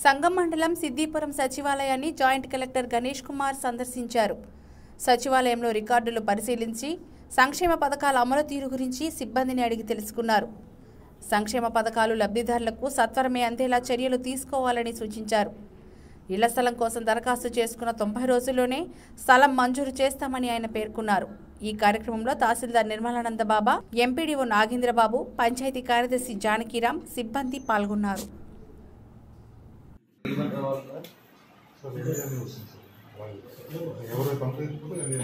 సంగం మండలం సిద్దిపురం సచివాలయాన్ని joint collector Ganesh Kumar సందర్శించారు సచివాలయంలో రికార్డులు పరిశీలించి సంక్షేమ పథకాల అమలు తీరు గురించి సిబ్బందిని అడిగి తెలుసుకున్నారు సంక్షేమ పథకాలు లబ్ధిదారులకు సత్వరమే అందేలా చర్యలు తీసుకోవాలని సూచించారు ఇళ్ల స్థలం కోసం దరఖాస్తు చేసుకున్న తొంభై రోజుల్లోనే స్థలం మంజూరు చేస్తామని ఆయన పేర్కొన్నారు ఈ కార్యక్రమంలో తహసీల్దార్ నిర్మలానంద బాబా ఎంపీడీఓ నాగేంద్రబాబు పంచాయతీ కార్యదర్శి జానకీరాం సిబ్బంది పాల్గొన్నారు ఎవరు కంప్లీట్ నేను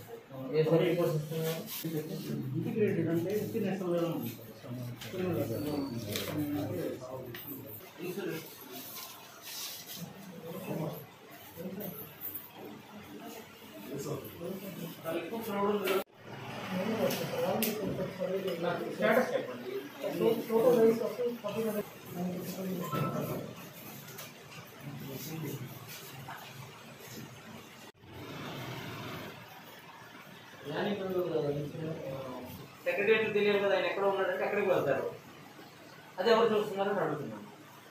సెక్రటరీ తెలియదు కదా ఆయన ఎక్కడ ఉన్నాడంటే ఎక్కడికి వెళ్తారు అది ఎవరు చూస్తున్నారని అడుగుతున్నాను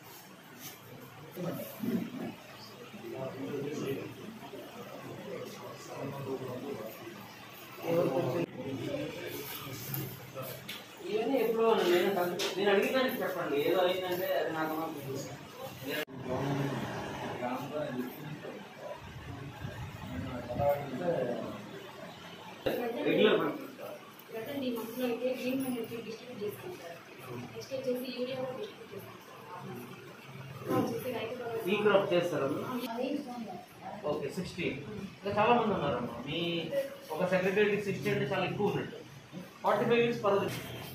ఇవన్నీ ఎప్పుడో నేను కనుక్కో- నేను అడిగినానికి చెప్పండి ఏదో అయిందంటే అది నాకు రెగ్యులర్ పంపిస్తారు ప్రజెంట్ ఈ మంత్లో అయితే గ్రీన్ కమ్యూనిటీ డిస్ట్రిబ్యూట్ చేస్తాం సార్ నెక్స్ట్ వచ్చేసి యూరియా కూడా డిస్ట్రిబ్యూట్ చేస్తాం సార్ వచ్చేసి రైతు భరోసా. ఈ క్రాప్ చేస్తారు అదే ఇస్తాం ఓకే సిక్స్టీ ఇంకా చాలా మంది ఉన్నారమ్మా మీ ఒక సెక్రటరీ సిక్స్టీ అంటే చాలా ఎక్కువ ఉన్నట్టు ఫార్టీ ఫైవ్ ఇయర్స్ పర్వాలేదు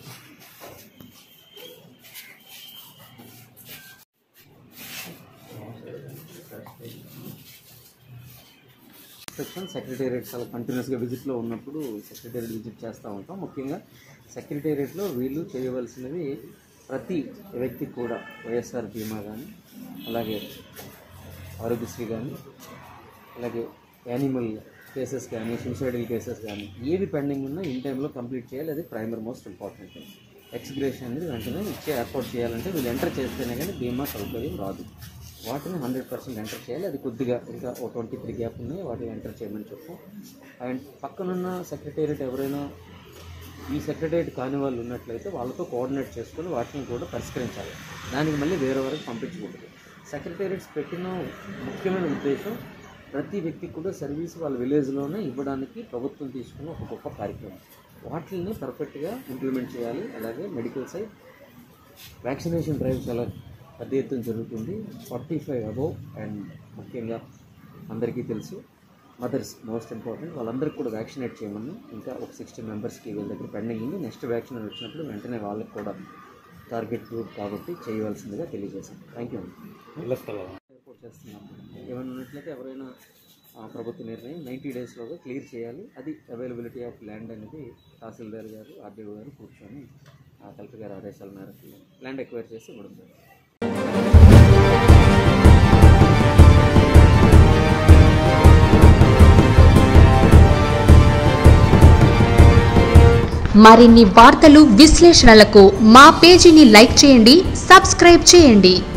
సెక్షన్ సెక్రటేరియట్ చాలా కంటిన్యూస్గా విజిట్లో ఉన్నప్పుడు సెక్రటేరియట్ విజిట్ చేస్తూ ఉంటాం ముఖ్యంగా సెక్రటేరియట్లో వీళ్ళు చేయవలసినవి ప్రతి వ్యక్తికి కూడా వైఎస్ఆర్ బీమా కానీ అలాగే ఆరోగ్యశ్రీ కానీ అలాగే యానిమల్ కేసెస్ కానీ సూసైడల్ కేసెస్ కానీ ఏవి పెండింగ్ ఉన్నా ఇన్ టైంలో కంప్లీట్ చేయాలి అది ప్రైమర్ మోస్ట్ ఇంపార్టెంట్ ఎక్స్గ్రేషన్ అనేది వెంటనే ఇచ్చే ఏర్పాటు చేయాలంటే వీళ్ళు ఎంటర్ చేస్తేనే కానీ బీమా సౌకర్యం రాదు వాటిని హండ్రెడ్ పర్సెంట్ ఎంటర్ చేయాలి అది కొద్దిగా ఇంకా ఒక ట్వంటీ త్రీ గ్యాప్ ఉన్నాయి వాటిని ఎంటర్ చేయమని చెప్పు అండ్ పక్కనున్న సెక్రటేరియట్ ఎవరైనా ఈ సెక్రటేరియట్ కాని వాళ్ళు ఉన్నట్లయితే వాళ్ళతో కోఆర్డినేట్ చేసుకొని వాటిని కూడా పరిష్కరించాలి దానికి మళ్ళీ వేరే వరకు పంపించకూడదు సెక్రటేరియట్స్ పెట్టిన ముఖ్యమైన ఉద్దేశం ప్రతి వ్యక్తికి కూడా సర్వీస్ వాళ్ళ విలేజ్లోనే ఇవ్వడానికి ప్రభుత్వం తీసుకున్న ఒక గొప్ప కార్యక్రమం వాటిని పర్ఫెక్ట్గా ఇంప్లిమెంట్ చేయాలి అలాగే మెడికల్ సైడ్ వ్యాక్సినేషన్ డ్రైవ్ చాలా పెద్ద ఎత్తున జరుగుతుంది ఫార్టీ ఫైవ్ అబోవ్ అండ్ ముఖ్యంగా అందరికీ తెలుసు మదర్స్ మోస్ట్ ఇంపార్టెంట్ వాళ్ళందరికీ కూడా వ్యాక్సినేట్ చేయమని ఇంకా ఒక సిక్స్టీ మెంబర్స్కి వీళ్ళ దగ్గర పెండింగ్ ఉంది నెక్స్ట్ వ్యాక్సిన్ వచ్చినప్పుడు వెంటనే వాళ్ళకి కూడా టార్గెట్ గ్రూప్ కాబట్టి చేయవలసిందిగా తెలియజేశాం థ్యాంక్ యూ రిపోర్ట్ చేస్తున్నాం ఏమైనా ఉన్నట్లయితే ఎవరైనా ఆ, ప్రభుత్వ నిర్ణయం నైంటీ డేస్లోగా క్లియర్ చేయాలి అది అవైలబిలిటీ ఆఫ్ ల్యాండ్ అనేది తహసీల్దార్ గారు ఆర్డీఓ గారు కూర్చొని ఆ కలెక్టర్ గారి ఆదేశాల మేరకు ల్యాండ్ ఎక్వైర్ చేసి ఇవ్వడం జరిగింది మరిన్ని వార్తలు విశ్లేషణలకు మా పేజీని లైక్ చేయండి సబ్స్క్రైబ్ చేయండి